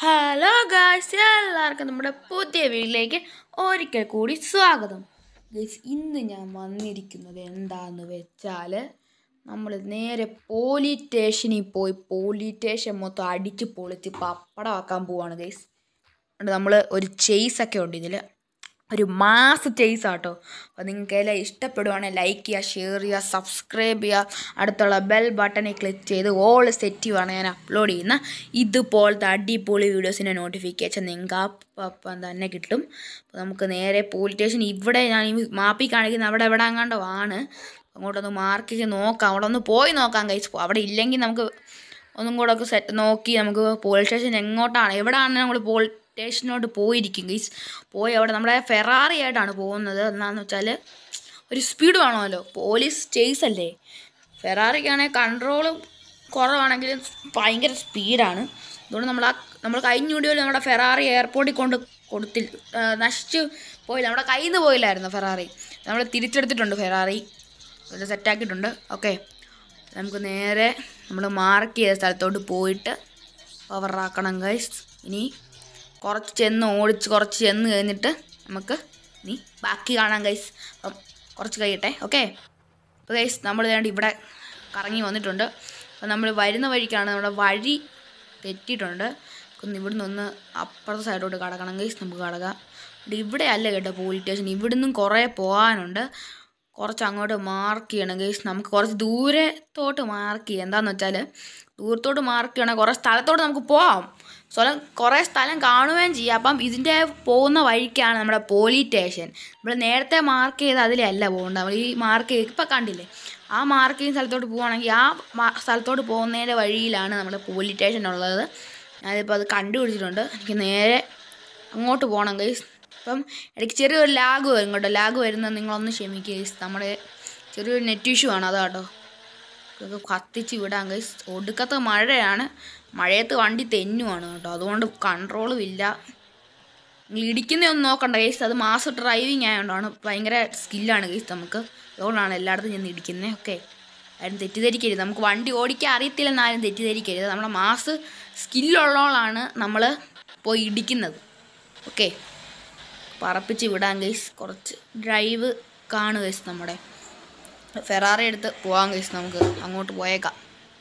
hello guys എല്ലാവർക്കും നമ്മുടെ പുതിയ വീട്ടിലേക്ക് ഒരിക്കൽ കൂടി സ്വാഗതം ഗൈസ് ഇന്ന് ഞാൻ വന്നിരിക്കുന്നത് എന്താന്ന് വെച്ചാൽ നമ്മൾ നേരെ പോലീസ് സ്റ്റേഷനിൽ പോയി പോലീസ് സ്റ്റേഷൻ മൊത്തം അടിച്ച് പൊളിച്ച് പപ്പടമാക്കാൻ പോവാണ് ഗൈസ് നമ്മൾ ഒരു ചേസൊക്കെ ഉണ്ട് ഇതിൽ ഒരു മാസ് ചേസ് ആട്ടോ അപ്പോൾ നിങ്ങൾക്ക് എല്ലാം ഇഷ്ടപ്പെടുവാണെങ്കിൽ ലൈക്ക് ചെയ്യുക ഷെയർ ചെയ്യുക സബ്സ്ക്രൈബ് ചെയ്യുക അടുത്തുള്ള ബെൽ ബട്ടണിൽ ക്ലിക്ക് ചെയ്ത് ഓൾ സെറ്റ് ചെയ്യുവാണ് ഞാൻ അപ്ലോഡ് ചെയ്യുന്ന ഇതുപോലത്തെ അടിപൊളി വീഡിയോസിൻ്റെ നോട്ടിഫിക്കേഷൻ നിങ്ങൾക്ക് അപ്പം തന്നെ കിട്ടും അപ്പോൾ നമുക്ക് നേരെ പോലീസ് സ്റ്റേഷൻ ഇവിടെ ഞാൻ ഈ മാപ്പിൽ കാണിക്കുന്ന അവിടെ എവിടെ എങ്ങാണ്ടോ ആണ് അങ്ങോട്ടൊന്ന് മാർക്ക് ചെയ്ത് നോക്കാം അവിടെ ഒന്ന് പോയി നോക്കാം കഴിച്ച് അവിടെ ഇല്ലെങ്കിൽ നമുക്ക് ഒന്നും കൂടെ ഒക്കെ സെറ്റ് നോക്കി നമുക്ക് പോലീസ് സ്റ്റേഷൻ എങ്ങോട്ടാണ് എവിടെയാണ് നമ്മൾ പോലീസ് സ്റ്റേഷനോട്ട് പോയിരിക്കും ഗൈസ് പോയി അവിടെ നമ്മുടെ ഫെറാറി ആയിട്ടാണ് പോകുന്നത് എന്നാന്ന് വെച്ചാൽ ഒരു സ്പീഡ് വേണമല്ലോ പോലീസ് ചേസ് അല്ലേ ഫെറാറിക്കാണെങ്കിൽ കൺട്രോൾ കുറവാണെങ്കിലും ഭയങ്കര സ്പീഡാണ് അതുകൊണ്ട് നമ്മൾ ആ നമ്മൾ കഴിഞ്ഞ വീഡിയോയിൽ നമ്മുടെ ഫെറാറി എയർപോർട്ടിൽ കൊണ്ട് കൊടുത്തി നശിച്ച് പോയില്ല നമ്മുടെ കയ്യിൽ നിന്ന് പോയില്ലായിരുന്നു ഫെറാറി നമ്മൾ തിരിച്ചെടുത്തിട്ടുണ്ട് ഫെറാറി അത് സെറ്റാക്കിയിട്ടുണ്ട് ഓക്കെ നമുക്ക് നേരെ നമ്മൾ മാർക്ക് ചെയ്ത സ്ഥലത്തോട്ട് പോയിട്ട് പവറാക്കണം ഗൈസ് ഇനി കുറച്ച് ചെന്ന് ഓടിച്ച് കുറച്ച് ചെന്ന് കഴിഞ്ഞിട്ട് നമുക്ക് ഇനി ബാക്കി കാണാം ഗൈസ് അപ്പം കുറച്ച് കഴിയട്ടെ ഓക്കെ അപ്പോൾ ഗൈസ് നമ്മൾ വേണ്ടി ഇവിടെ കറങ്ങി വന്നിട്ടുണ്ട് അപ്പോൾ നമ്മൾ വരുന്ന വഴിക്കാണ് നമ്മുടെ വഴി തെറ്റിയിട്ടുണ്ട് ഒന്ന് ഇവിടുന്ന് ഒന്ന് അപ്പുറത്തെ സൈഡോട്ട് കടക്കണം ഗൈസ് നമുക്ക് കടക്കാം ഇവിടെ അല്ല കേട്ടോ പോലീസ് സ്റ്റേഷൻ ഇവിടുന്നും കുറേ പോകാനുണ്ട് കുറച്ച് അങ്ങോട്ട് മാർക്ക് ചെയ്യണം ഗൈസ് നമുക്ക് കുറച്ച് ദൂരത്തോട്ട് മാർക്ക് ചെയ്യാം എന്താണെന്ന് വെച്ചാൽ ദൂരത്തോട്ട് മാർക്ക് ചെയ്യണം കുറേ സ്ഥലത്തോട്ട് നമുക്ക് പോവാം സ്ഥലം കുറേ സ്ഥലം കാണുകയും ചെയ്യാം അപ്പം ഇതിൻ്റെ പോകുന്ന വഴിക്കാണ് നമ്മുടെ പോലീസ് സ്റ്റേഷൻ നമ്മൾ നേരത്തെ മാർക്ക് ചെയ്ത് അതിലല്ല പോകേണ്ടത് നമ്മൾ ഈ മാർക്ക് ചെയ്ത് ഇപ്പം കണ്ടില്ലേ ആ മാർക്ക് ചെയ്യുന്ന സ്ഥലത്തോട്ട് പോവുകയാണെങ്കിൽ ആ മാ- സ്ഥലത്തോട്ട് പോകുന്നതിൻ്റെ വഴിയിലാണ് നമ്മുടെ പോലീസ് സ്റ്റേഷൻ ഉള്ളത് ഞാനിപ്പോൾ അത് കണ്ടുപിടിച്ചിട്ടുണ്ട് എനിക്ക് നേരെ അങ്ങോട്ട് പോകണം ഗൈസ് ഇപ്പം ഇടയ്ക്ക് ചെറിയൊരു ലാഗ് വരും കേട്ടോ ലാഗ് വരുന്നത് നിങ്ങളൊന്ന് ക്ഷമിക്കുക ഗൈസ് നമ്മുടെ ചെറിയൊരു നെറ്റ് ഇഷ്യൂ ആണ് അതാട്ടോ ഇതൊക്കെ കത്തിച്ച് വിടാം ഗൈസ് ഒടുക്കത്തെ മഴയാണ് മഴയത്ത് വണ്ടി തെന്നുവാണ് കേട്ടോ അതുകൊണ്ട് കൺട്രോളും ഇല്ല നിങ്ങൾ ഇടിക്കുന്നതൊന്നും നോക്കണ്ട ഗൈസ് അത് മാസ് ഡ്രൈവിങ് ആയതുകൊണ്ടാണ് ഭയങ്കര സ്കില്ലാണ് ഗൈസ് നമുക്ക് അതുകൊണ്ടാണ് എല്ലായിടത്തും ചെന്ന് ഇടിക്കുന്നത് ഓക്കെ ആരും തെറ്റിദ്ധരിക്കരുത് നമുക്ക് വണ്ടി ഓടിക്കാൻ അറിയത്തില്ലെന്ന് ആരും തെറ്റിദ്ധരിക്കരുത് നമ്മുടെ മാസ് സ്കില്ലുള്ളവളാണ് നമ്മൾ പോയി ഇടിക്കുന്നത് ഓക്കെ പറപ്പിച്ച് വിടാം ഗൈസ് കുറച്ച് ഡ്രൈവ് കാണുക ഗൈസ് നമ്മുടെ ഫെറാറി എടുത്ത് പോകാം ഗൈസ് നമുക്ക് അങ്ങോട്ട് പോയേക്കാം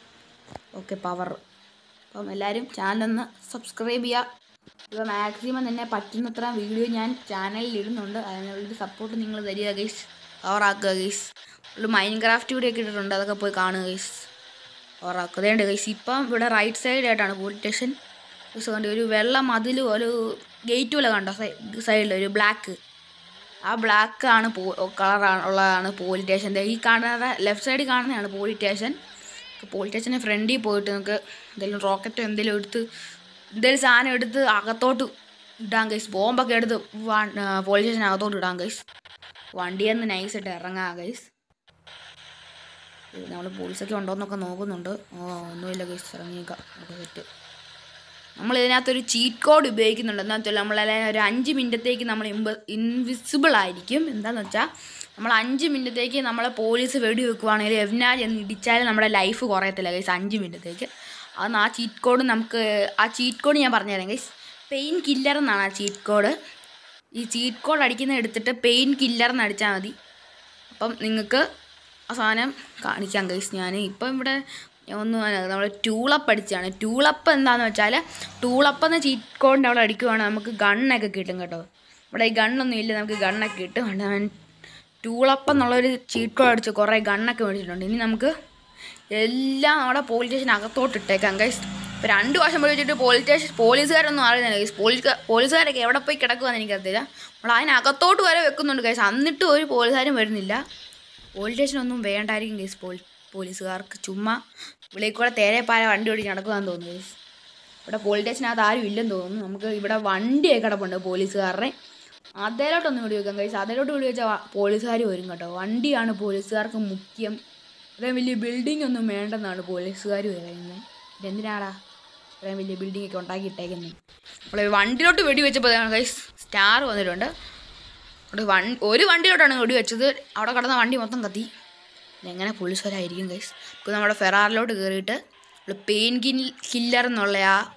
ഓക്കെ പവർ അപ്പം എല്ലാവരും ചാനലൊന്ന് സബ്സ്ക്രൈബ് ചെയ്യുക ഇപ്പോൾ മാക്സിമം തന്നെ പറ്റുന്നത്ര വീഡിയോ ഞാൻ ചാനലിൽ ഇടുന്നുണ്ട് അതിനുള്ളൊരു സപ്പോർട്ട് നിങ്ങൾ തരിക ഗൈസ് പവറാക്കുക ഗൈസ് ഒരു മൈൻ ക്രാഫ്റ്റ് വീഡിയോ ഒക്കെ ഇട്ടിട്ടുണ്ട് അതൊക്കെ പോയി കാണുക ഗൈസ് പവറാക്കുക അതേണ്ട ഗൈസ് ഇപ്പം ഇവിടെ റൈറ്റ് സൈഡായിട്ടാണ് പോലീസ് സ്റ്റേഷൻ കണ്ട് ഒരു വെള്ള മതിൽ ഒരു ഗേറ്റ് പോലെ കണ്ടോ സൈഡിൽ ഒരു ബ്ലാക്ക് ആ ബ്ലാക്ക് ആണ് പോ കളറാണ് ഉള്ളതാണ് പോലീസ് സ്റ്റേഷൻ്റെ ഈ കാണുന്ന ലെഫ്റ്റ് സൈഡിൽ കാണുന്നതാണ് പോലീസ് സ്റ്റേഷൻ പോലീസ് സ്റ്റേഷൻ്റെ ഫ്രണ്ടിൽ പോയിട്ട് നമുക്ക് എന്തെങ്കിലും റോക്കറ്റോ എന്തെങ്കിലും എടുത്ത് എന്തെങ്കിലും സാധനം എടുത്ത് അകത്തോട്ട് ഇടാൻ കൈസ് ബോംബൊക്കെ എടുത്ത് വ- ആ, പോലീസ് സ്റ്റേഷൻ അകത്തോട്ട് ഇടാൻ കൈസ് വണ്ടിയിൽ നിന്ന് നൈസായിട്ട് ഇറങ്ങാം കൈസ് നമ്മൾ പോലീസൊക്കെ ഉണ്ടോയെന്നൊക്കെ നോക്കുന്നുണ്ട് ഓ ഒന്നുമില്ല കൈസ് ഇറങ്ങിയേക്കാം ഓക്കെ സെറ്റ് നമ്മൾ ഇതിനകത്തൊരു ചീറ്റ് കോഡ് ഉപയോഗിക്കുന്നുണ്ട് എന്താ വെച്ചാൽ നമ്മളെ ഒരു അഞ്ച് മിനിറ്റത്തേക്ക് നമ്മൾ ഇമ്പ ഇൻവിസിബിൾ ആയിരിക്കും എന്താന്ന് വെച്ചാൽ നമ്മൾ അഞ്ച് മിനിറ്റത്തേക്ക് നമ്മളെ പോലീസ് വെടി വെക്കുവാണെങ്കിൽ എവനാ എന്ന് ഇടിച്ചാൽ നമ്മുടെ ലൈഫ് കുറയത്തില്ല ഗൈസ് അഞ്ച് മിനിറ്റത്തേക്ക് അന്ന് ആ ചീറ്റ് കോഡ് നമുക്ക് ആ ചീറ്റ് കോഡ് ഞാൻ പറഞ്ഞുതരാം ഗൈസ് പെയിൻ കില്ലർ എന്നാണ് ആ ചീറ്റ് കോഡ് ഈ ചീറ്റ് കോഡ് അടിക്കുന്ന എടുത്തിട്ട് പെയിൻ കില്ലർ എന്ന് അടിച്ചാൽ മതി അപ്പം നിങ്ങൾക്ക് ആ സാധനം കാണിക്കാം ഗൈസ് ഞാൻ ഇപ്പം ഇവിടെ ഒന്ന് നമ്മൾ ടൂളപ്പ് അടിച്ചാണ് ടൂളപ്പ് എന്താണെന്ന് വെച്ചാൽ ടൂളപ്പ് എന്ന ചീറ്റ് കോഡിൻ്റെ അവിടെ അടിക്കുവാണെങ്കിൽ നമുക്ക് ഗണ്ണൊക്കെ കിട്ടും കേട്ടോ ഇവിടെ ഈ ഗണ്ണൊന്നും ഇല്ല നമുക്ക് ഗണ്ണൊക്കെ കിട്ടും അതുകൊണ്ട് ഞാൻ ടൂളപ്പ് എന്നുള്ളൊരു ചീറ്റ് കോഡ് അടിച്ച് കുറേ ഗണ്ണൊക്കെ മേടിച്ചിട്ടുണ്ട് ഇനി നമുക്ക് എല്ലാം നമ്മുടെ പോലീസ് സ്റ്റേഷൻ അകത്തോട്ട് ഇട്ടേക്കാം ഗൈസ് ഇപ്പോൾ രണ്ട് വർഷം പോയി വെച്ചിട്ട് പോലീസ് സ്റ്റേഷൻ പോലീസുകാരൊന്നും അറിയുന്നില്ല ഗൈസ് പോലീസ് പോലീസുകാരൊക്കെ എവിടെ പോയി കിടക്കുമെന്ന് എനിക്കറിയില്ല നമ്മൾ അതിനകത്തോട്ട് വരെ വെക്കുന്നുണ്ട് ഗൈസ് എന്നിട്ടും ഒരു പോലീസുകാരും വരുന്നില്ല പോലീസ് സ്റ്റേഷനൊന്നും വേണ്ടായിരിക്കും ഗൈസ് പോലീ പോലീസുകാർക്ക് ചുമ്മാ ഇവിടെ കൂടെ തേരെ പാര വണ്ടി ഓടിച്ച് നടക്കുവാന്ന് തോന്നുന്നു ഗൈസ് ഇവിടെ പോലീസ് സ്റ്റേഷനകത്ത് ആരും ഇല്ലെന്ന് തോന്നുന്നു നമുക്ക് ഇവിടെ വണ്ടിയൊക്കെ കിടപ്പുണ്ട് പോലീസുകാരുടെ അതേലോട്ടൊന്നും വിടി വെക്കാം കഴിച്ച് അതേലോട്ട് വിടി വെച്ചാൽ പോലീസുകാർ വരും കേട്ടോ വണ്ടിയാണ് പോലീസുകാർക്ക് മുഖ്യം ഇത്രയും വലിയ ബിൽഡിംഗ് ഒന്നും വേണ്ടെന്നാണ് പോലീസുകാർ പറയുന്നത് ഇതെന്തിനാടാ ഇത്രയും വലിയ ബിൽഡിംഗ് ഒക്കെ ഉണ്ടാക്കിയിട്ടേക്കുന്നത് നമ്മൾ വണ്ടിയിലോട്ട് വെടി വെച്ചപ്പോൾ ഗൈസ് സ്റ്റാർ വന്നിട്ടുണ്ട് അവിടെ വൺ ഒരു വണ്ടിയിലോട്ടാണ് വെടി വെച്ചത് അവിടെ കിടന്ന വണ്ടി മൊത്തം കത്തി എങ്ങനെ പോലീസുകാരായിരിക്കും ഗൈസ് ഇപ്പോൾ നമ്മുടെ ഫെറാറിലോട്ട് കയറിയിട്ട് നമ്മൾ പെയിൻ കിൽ കില്ലർ എന്നുള്ള ആ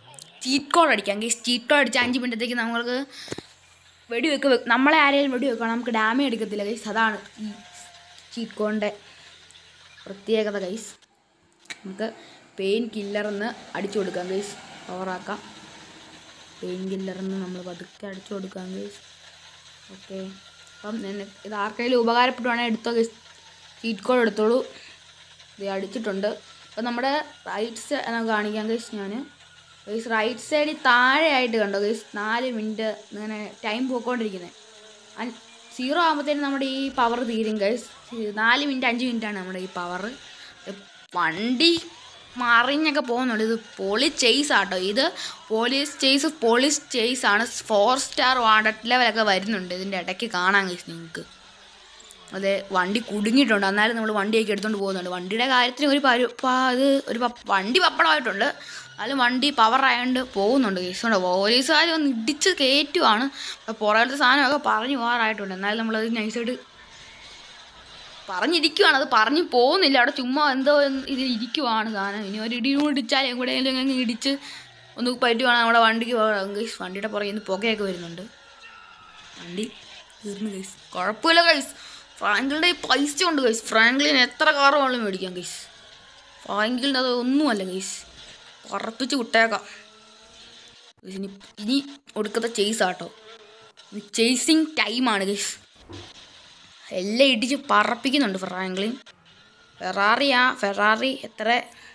ചീറ്റ് കോഡ് അടിക്കാം ഗൈസ് ചീറ്റ് കോഡ് അടിച്ച് അഞ്ച് മിനിറ്റത്തേക്ക് നമുക്ക് വെടിവെക്ക് വെ- നമ്മളെ ആരെങ്കിലും വെടിവെക്കണം നമുക്ക് ഡാമേജ് എടുക്കത്തില്ല ഗൈസ് അതാണ് ഈ ചീറ്റ് കോഡിൻ്റെ പ്രത്യേകത ഗൈസ് നമുക്ക് പെയിൻ കില്ലറെന്ന് അടിച്ചു കൊടുക്കാം ഗൈസ് പവറാക്കാം പെയിൻ കില്ലറെന്ന് നമ്മൾ പതുക്കെ അടിച്ചു കൊടുക്കാം ഗൈസ് ഓക്കെ അപ്പം ഞാൻ ഇത് ആർക്കെങ്കിലും ഉപകാരപ്പെടുവാണെങ്കിൽ എടുത്തോ ഗൈസ് ചീറ്റ് കോഡ് എടുത്തോളൂ ഇത് അടിച്ചിട്ടുണ്ട് അപ്പം നമ്മുടെ റൈറ്റ് സൈഡ് കാണിക്കാം ഗൈസ് ഞാൻ ഗൈസ് റൈറ്റ് സൈഡിൽ താഴെയായിട്ട് കണ്ടോ ഗൈസ് നാല് മിനിറ്റ് ഇങ്ങനെ ടൈം പോയിക്കൊണ്ടിരിക്കുന്നത് സീറോ ആകുമ്പോഴത്തേനും നമ്മുടെ ഈ പവർ തീരും ഗൈസ് നാല് മിനിറ്റ് അഞ്ച് മിനിറ്റാണ് നമ്മുടെ ഈ പവർ വണ്ടി മറിഞ്ഞൊക്കെ പോകുന്നുണ്ട് ഇത് പോലീസ് ചേസ് ആട്ടോ ഇത് പോലീസ് ചേസ് പോലീസ് ചേസ് ആണ് ഫോർ സ്റ്റാർ വാണ്ടഡ് ലെവലൊക്കെ വരുന്നുണ്ട് ഇതിൻ്റെ ഇടയ്ക്ക് കാണാൻ കഴിച്ചു നിങ്ങൾക്ക് അതെ വണ്ടി കുടുങ്ങിയിട്ടുണ്ട് എന്നാലും നമ്മൾ വണ്ടിയൊക്കെ എടുത്തുകൊണ്ട് പോകുന്നുണ്ട് വണ്ടിയുടെ കാര്യത്തിന് ഒരു പരു പ- ഇത് ഒരു പ- വണ്ടി പപ്പടമായിട്ടുണ്ട് എന്നാലും വണ്ടി പവർ ആയതുകൊണ്ട് പോകുന്നുണ്ട് കേസുകൊണ്ട് പോലീസുകാർ ഒന്ന് ഇടിച്ച് കയറ്റുവാണ് അപ്പോൾ പുറകത്തെ സാധനമൊക്കെ പറഞ്ഞു പോകാറായിട്ടുണ്ട് എന്നാലും നമ്മളത് നൈസായിട്ട് പറഞ്ഞിരിക്കുവാണ് അത് പറഞ്ഞു പോകുന്നില്ല അവിടെ ചുമ്മാ എന്തോ ഇതിൽ ഇരിക്കുവാണ് സാധനം ഇനി ഒരു ഇടി ഇടിച്ചാൽ എവിടെയെങ്കിലും അങ്ങ് ഇടിച്ച് ഒന്ന് പറ്റുവാണ് നമ്മുടെ വണ്ടിക്ക് പോകാം ഗൈസ് വണ്ടിയുടെ പുറകിൽ നിന്ന് പുകയൊക്കെ വരുന്നുണ്ട് വണ്ടി തീർന്നു ഗൈസ് കുഴപ്പമില്ല ഗൈസ് ഫ്രാങ്കിളിൻ്റെ ഈ പൈസ ഉണ്ട് ഗൈസ് ഫ്രാങ്കിളിന് എത്ര കാറ് വേണം മേടിക്കാം ഗൈസ് ഫ്രാങ്കിളിൻ്റെ അത് ഒന്നുമല്ല ഗൈസ് ഉറപ്പിച്ച് വിട്ടേക്കാം ഗൈസ് ഇനി ഇനി ഒടുക്കത്തെ ചേസ് ആട്ടോ ചേസിങ് ടൈമാണ് ഗൈസ് എല്ലാം ഇടിച്ച് പറപ്പിക്കുന്നുണ്ട് ഫ്രാങ്ക്ലിൻ ഫെറാറിയാ ഫെറാറി എത്ര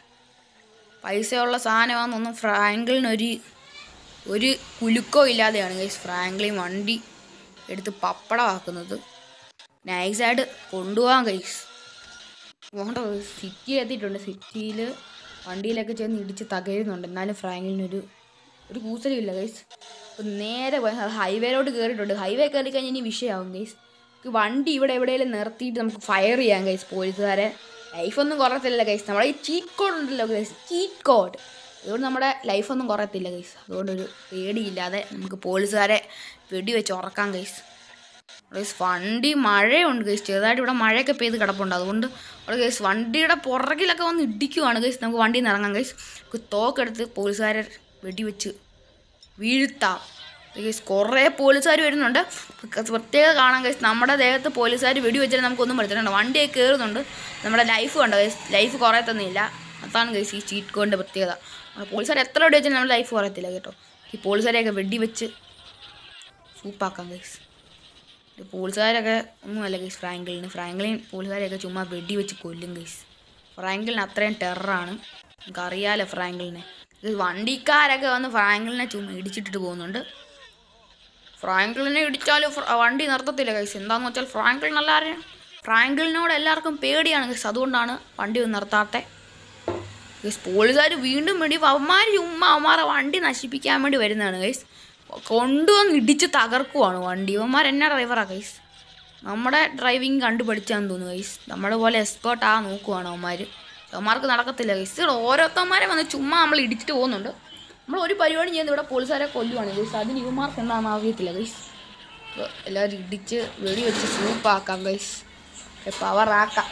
പൈസയുള്ള സാധനമാണെന്നൊന്നും ഫ്രാങ്ക്ലിനൊരു ഒരു കുലുക്കോ ഇല്ലാതെയാണ് ഗൈസ് ഫ്രാങ്ക്ലിൻ വണ്ടി എടുത്ത് പപ്പടമാക്കുന്നത് നൈസായിട്ട് കൊണ്ടുപോകാൻ ഗൈസ് പോകണ്ട സിറ്റിയിൽ എത്തിയിട്ടുണ്ട് സിറ്റിയിൽ വണ്ടിയിലൊക്കെ ചെന്ന് ഇടിച്ച് തകരുന്നുണ്ട് എന്നാലും ഫ്രാങ്കിലിനൊരു ഒരു കൂസലുമില്ല ഗൈസ് ഇപ്പം നേരെ പോയി ഹൈവേയിലോട്ട് കയറിയിട്ടുണ്ട് ഹൈവേ കയറി കഴിഞ്ഞാൽ ഇനി വിഷയമാവും ഗൈസ് നമുക്ക് വണ്ടി ഇവിടെ എവിടെയെങ്കിലും നിർത്തിയിട്ട് നമുക്ക് ഫയർ ചെയ്യാം ഗൈസ് പോലീസുകാരെ ലൈഫൊന്നും കുറയത്തില്ല ഗൈസ് നമ്മുടെ ഈ ചീറ്റ് കോഡ് ഉണ്ടല്ലോ ഗൈസ് ചീറ്റ് കോഡ് അതുകൊണ്ട് നമ്മുടെ ലൈഫൊന്നും കുറയത്തില്ല ഗൈസ് അതുകൊണ്ടൊരു പേടിയില്ലാതെ നമുക്ക് പോലീസുകാരെ വെടിവെച്ച് ഉറക്കാം ഗൈസ് ഗൈസ് വണ്ടി മഴയുണ്ട് ഗൈസ് ചെറുതായിട്ട് ഇവിടെ മഴയൊക്കെ പെയ്ത് കിടപ്പുണ്ട് അതുകൊണ്ട് അവിടെ ഗൈസ് വണ്ടിയുടെ പുറകിലൊക്കെ വന്ന് ഇടിക്കുവാണ് ഗൈസ് നമുക്ക് വണ്ടിയിൽ നിന്ന് ഇറങ്ങാം ഗൈസ് നമുക്ക് തോക്കെടുത്ത് പോലീസുകാരെ വെടിവെച്ച് വീഴ്ത്താം ഗൈസ് കുറേ പോലീസുകാർ വരുന്നുണ്ട് പ്രത്യേകം കാണാം ഗൈസ് നമ്മുടെ ദേഹത്ത് പോലീസുകാർ വെടിവെച്ചാൽ നമുക്കൊന്നും പറ്റത്തില്ല വണ്ടിയൊക്കെ കയറുന്നുണ്ട് നമ്മുടെ ലൈഫ് കണ്ടോ ഗൈസ് ലൈഫ് കുറയത്തൊന്നുമില്ല അതാണ് ഗൈസ് ഈ ചീറ്റ് കോഡിൻ്റെ പ്രത്യേകത നമ്മുടെ പോലീസുകാർ എത്ര വെടി വെച്ചാലും നമ്മുടെ ലൈഫ് കുറയത്തില്ല കേട്ടോ ഈ പോലീസുകാരെയൊക്കെ വെടിവെച്ച് സൂപ്പാക്കാം ഗൈസ് ഇത് പോലീസുകാരൊക്കെ ഒന്നുമല്ല ഗൈസ് ഫ്രാങ്കിളിന് ഫ്രാങ്കിളിൻ പോലീസുകാരെയൊക്കെ ചുമ്മാ വെടി വെച്ച് കൊല്ലും ഗൈസ് ഫ്രാങ്കിളിന് അത്രയും ടെററാണ് നമുക്ക് അറിയാലോ ഫ്രാങ്കിളിനെ ഇത് വണ്ടിക്കാരൊക്കെ വന്ന് ഫ്രാങ്കിളിനെ ചുമ്മാ ഇടിച്ചിട്ടിട്ട് പോകുന്നുണ്ട് ഫ്രാങ്കിളിനെ ഇടിച്ചാലും ഫ്ര- വണ്ടി നിർത്തത്തില്ല ഗൈസ് എന്താന്ന് വെച്ചാൽ ഫ്രാങ്കിളിന് എല്ലാവരും ഫ്രാങ്കിളിനോട് എല്ലാവർക്കും പേടിയാണ് ഗൈസ് അതുകൊണ്ടാണ് വണ്ടി ഒന്നും നിർത്താത്തെ ഗൈസ് പോലീസുകാർ വീണ്ടും വേണ്ടി അവന്മാർ ചുമ്മാ അവന്മാരെ വണ്ടി നശിപ്പിക്കാൻ വേണ്ടി വരുന്നതാണ് ഗൈസ് കൊണ്ടുവന്ന് ഇടിച്ച് തകർക്കുവാണ് വണ്ടി അവന്മാർ എന്നാ ഡ്രൈവറാ ഗൈസ് നമ്മുടെ ഡ്രൈവിങ് കണ്ടുപഠിച്ചാന്ന് തോന്നുന്നു ഗൈസ് നമ്മുടെ പോലെ എക്സ്പേർട്ട് ആ നോക്കുവാണ് അവന്മാർ അവന്മാർക്ക് നടക്കത്തില്ല ഗൈസ് ഇവിടെ ഓരോരുത്തന്മാരെ വന്ന് ചുമ്മാ നമ്മൾ ഇടിച്ചിട്ട് പോകുന്നുണ്ട് നമ്മൾ ഒരു പരിപാടി ചെയ്യുന്നത് ഇവിടെ പോലീസുകാരെ കൊല്ലുവാണ് ഗൈസ് അതിന് ഇവന്മാർക്ക് എന്താണെന്ന് അറിയത്തില്ല ഗൈസ് എല്ലാവരും ഇടിച്ച് വെടി വെച്ച് സൂപ്പാക്കാം ഗൈസ് പവറാക്കാം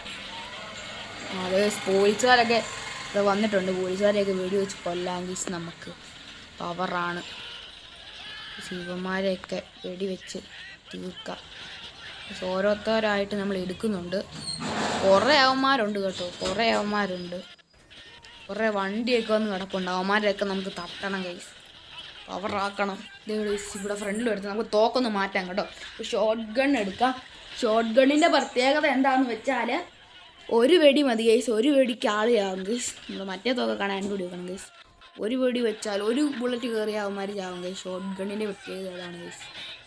അതെ പോലീസുകാരൊക്കെ ഇവിടെ വന്നിട്ടുണ്ട് പോലീസുകാരെയൊക്കെ വെടി വെച്ച് കൊല്ലാൻ ഗീസ് നമുക്ക് പവറാണ് ശിവന്മാരെയൊക്കെ വെടിവെച്ച് തീർക്കാം പക്ഷെ ഓരോരുത്തരായിട്ട് നമ്മൾ എടുക്കുന്നുണ്ട് കുറേ അവന്മാരുണ്ട് കേട്ടോ കുറേ അവന്മാരുണ്ട് കുറേ വണ്ടിയൊക്കെ വന്ന് കിടപ്പുണ്ട് അവന്മാരെയൊക്കെ നമുക്ക് തട്ടണം കൈസ് പവറാക്കണം ദേ ഇവിടെ ഇസ് ഇവിടെ ഫ്രണ്ടിലും എടുത്ത് നമുക്ക് തോക്കൊന്ന് മാറ്റാം കേട്ടോ ഷോർട്ട് ഗൺ എടുക്കാം ഷോർട്ട് ഗണ്ണിൻ്റെ പ്രത്യേകത എന്താണെന്ന് വെച്ചാൽ ഒരു വെടി മതി ഗൈസ് ഒരു വെടിക്ക് ആളിയാവും ഗൈസ് നമ്മൾ മറ്റേ തോക്ക കാണാൻ കൂടി വെക്കണം ഗൈസ് ഒരു വെടി വെച്ചാൽ ഒരു ബുള്ളറ്റ് കയറിയ അവന്മാർ ചാവും ഗൈസ് ഷോർട്ട് ഗണ്ണിൻ്റെ പ്രത്യേകത അതാണ് ഗൈസ്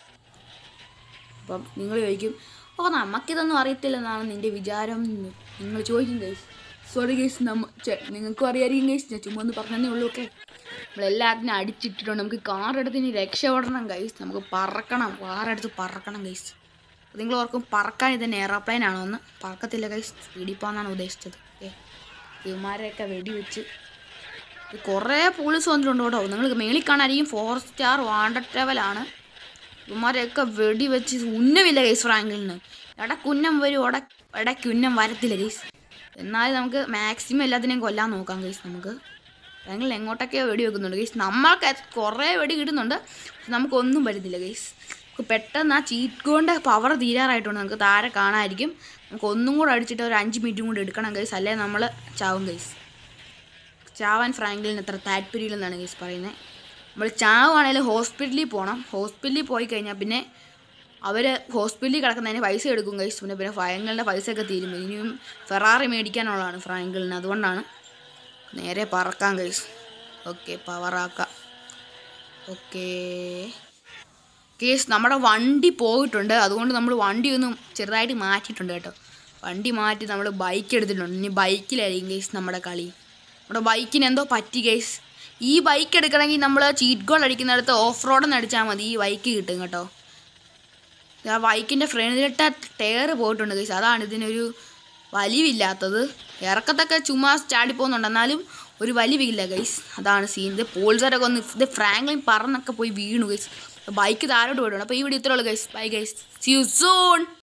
അപ്പം നിങ്ങൾ ചോദിക്കും ഓ നമുക്കിതൊന്നും അറിയത്തില്ലെന്നാണ് നിൻ്റെ വിചാരം എന്ന് നിങ്ങൾ ചോദിക്കും ഗൈസ് സോറി ഗൈസ് നമ്മ ചെ നിങ്ങൾക്കും അറിയായിരിക്കും ഗൈസ് ഞാൻ ചുമ്മാ ഒന്ന് പറഞ്ഞതേ ഉള്ളൂ ഓക്കെ നമ്മളെല്ലാത്തിനും അടിച്ചിട്ടിട്ടുണ്ട് നമുക്ക് കാറെടുത്ത് ഇനി രക്ഷപ്പെടണം ഗൈസ് നമുക്ക് പറക്കണം കാറെടുത്ത് പറക്കണം ഗൈസ് അപ്പോൾ നിങ്ങൾ ഓർക്കും പറക്കാൻ ഇതന്നെ എയറോപ്ലെയിൻ ആണോ എന്ന് പറക്കത്തില്ല ഗൈസ് സ്പീഡിൽ പോകാനാണ് ഉദ്ദേശിച്ചത് ഓക്കെ ഇവന്മാരെയൊക്കെ വെടിവെച്ച് ഇത് കുറേ പോലീസ് വന്നിട്ടുണ്ട് കേട്ടോ നിങ്ങൾ മേളിൽ കാണാനായിരിക്കും ഫോർ സ്റ്റാർ വാണ്ടഡ് ലെവലാണ് ഇവന്മാരെയൊക്കെ വെടിവെച്ച് ഉന്നമില്ല ഗൈസ് ഫ്രാങ്കിളിന് ഇടയ്ക്ക് ഉന്നം വരും ഇട ഇടയ്ക്ക് ഉന്നം വരത്തില്ല ഗൈസ് എന്നാലും നമുക്ക് മാക്സിമം എല്ലാത്തിനെയും കൊല്ലാൻ നോക്കാം ഗൈസ് നമുക്ക് ഫ്രാങ്ക്ലിൻ എങ്ങോട്ടൊക്കെയോ വെടി വെക്കുന്നുണ്ട് ഗൈസ് നമ്മൾക്ക് കുറേ വെടി കിട്ടുന്നുണ്ട് പക്ഷെ നമുക്കൊന്നും പറ്റുന്നില്ല ഗൈസ് നമുക്ക് പെട്ടെന്ന് ആ ചീറ്റ് കൊണ്ട് പവർ തീരാറായിട്ടുണ്ട് നമുക്ക് താരെ കാണാമായിരിക്കും നമുക്ക് ഒന്നും കൂടെ അടിച്ചിട്ട് ഒരു അഞ്ച് മിനിറ്റും കൂടെ എടുക്കണം ഗൈസ് അല്ലേ നമ്മൾ ചാവും ഗൈസ് ചാവാൻ ഫ്രാങ്ക്ലിന് അത്ര താല്പര്യമില്ലെന്നാണ് ഗൈസ് പറയുന്നത് നമ്മൾ ചാവാണെങ്കിലും ഹോസ്പിറ്റലിൽ പോകണം ഹോസ്പിറ്റലിൽ പോയി കഴിഞ്ഞാൽ പിന്നെ അവർ ഹോസ്പിറ്റലിൽ കിടക്കുന്നതിന് പൈസ എടുക്കും ഗൈസ് പിന്നെ പിന്നെ ഫ്രാങ്കിളിൻ്റെ പൈസയൊക്കെ തീരും ഇനിയും ഫെറാറി മേടിക്കാനുള്ളതാണ് ഫ്രാങ്കിളിന് അതുകൊണ്ടാണ് നേരെ പറക്കാം ഗൈസ് ഓക്കെ പവറാക്കാം ഓക്കേ കേസ് നമ്മുടെ വണ്ടി പോയിട്ടുണ്ട് അതുകൊണ്ട് നമ്മൾ വണ്ടി ഒന്ന് ചെറുതായിട്ട് മാറ്റിയിട്ടുണ്ട് കേട്ടോ വണ്ടി മാറ്റി നമ്മൾ ബൈക്ക് എടുത്തിട്ടുണ്ട് ഇനി ബൈക്കിലായിരിക്കും കേസ് നമ്മുടെ കളി നമ്മുടെ ബൈക്കിന് എന്തോ പറ്റി കേസ് ഈ ബൈക്ക് എടുക്കണമെങ്കിൽ നമ്മൾ ചീറ്റ് ഗോൾ അടിക്കുന്നിടത്ത് ഓഫ് റോഡെന്ന് അടിച്ചാൽ മതി ഈ ബൈക്ക് കിട്ടും കേട്ടോ ആ ബൈക്കിൻ്റെ ഫ്രണ്ടിലിട്ട ടയർ പോയിട്ടുണ്ട് കേസ് അതാണ് ഇതിനൊരു വലിവില്ലാത്തത് ഇറക്കത്തൊക്കെ ചുമ്മാ ചാടി പോകുന്നുണ്ട് എന്നാലും ഒരു വലിവില്ല ഗൈസ് അതാണ് സീൻ ഇത് പോൾസറൊക്കെ ഒന്ന് ഇത് ഫ്രാങ്ക്ലിൻ പറന്നൊക്കെ പോയി വീണു ഗൈസ് ബൈക്ക് താരോട്ട് പോയിട്ടുണ്ട് അപ്പോൾ ഈ വീഡിയോ ഇത്രയുള്ളൂ guys bye guys see you soon